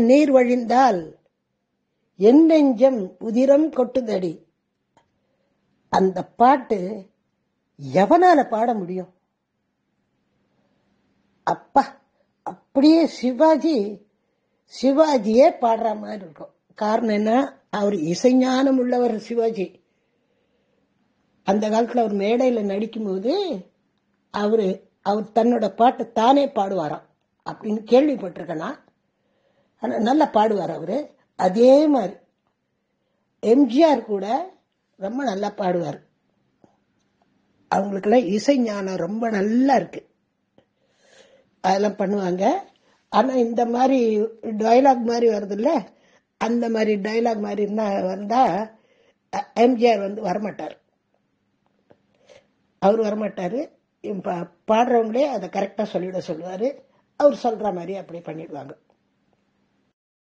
கண்ணில் நீர் வழிந்தால் என் நெஞ்சம் உதிரம் கொட்டுதடி அந்த பாட்டு எவனால பாட முடியும் அப்பா அப்படியே சிவாஜி சிவாஜியே பாடுற மாதிரி இருக்கும் காரணம் என்ன அவர் இசைஞானம் உள்ளவர் சிவாஜி அந்த காலத்துல அவர் மேடையில் நடிக்கும்போது அவரு அவர் தன்னோட பாட்டு தானே பாடுவாராம் அப்படின்னு கேள்விப்பட்டிருக்கேனா ஆனா நல்லா பாடுவார் அவரு அதே மாதிரி எம்ஜிஆர் கூட ரொம்ப நல்லா பாடுவார் அவங்களுக்கெல்லாம் இசை ஞானம் ரொம்ப நல்லா இருக்கு அதெல்லாம் பண்ணுவாங்க ஆனா இந்த மாதிரி டயலாக் மாதிரி வருதுல்ல அந்த மாதிரி டயலாக் மாதிரி இருந்தா வந்தா எம்ஜிஆர் வந்து வரமாட்டார் அவர் வரமாட்டாரு இப்ப பாடுறவங்களே அதை கரெக்டா சொல்லிட சொல்லுவாரு அவர் சொல்ற மாதிரி அப்படி பண்ணிடுவாங்க